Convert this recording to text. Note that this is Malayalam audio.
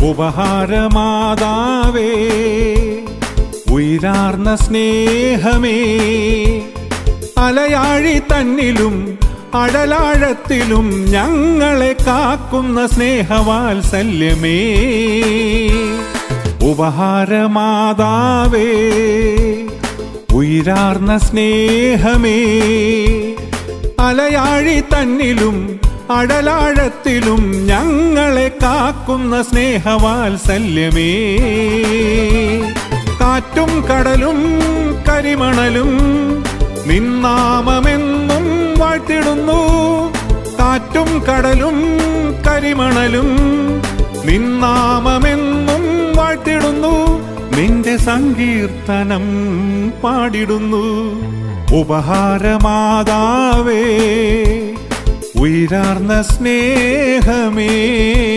ഉപഹാരമാതാവേ ഉയരാർന്ന സ്നേഹമേ അലയാഴി തന്നിലും അടലാഴത്തിലും ഞങ്ങളെ കാക്കുന്ന സ്നേഹവാത്സല്യമേ ഉപഹാരമാതാവേ ഉയരാർന്ന സ്നേഹമേ അലയാഴി തന്നിലും അടലാഴത്തിലും ഞങ്ങളെ കാക്കുന്ന സ്നേഹവാത്സല്യമേ കാറ്റും കടലും കരിമണലും നിന്നാമമെന്നും വാഴ്ത്തിടുന്നു കാറ്റും കടലും കരിമണലും നിന്നാമമെന്നും വാഴ്ത്തിടുന്നു നിന്റെ സങ്കീർത്തനം പാടിടുന്നു ഉപഹാരമാതാവേ ഉയരാർന്ന സ്നേഹമേ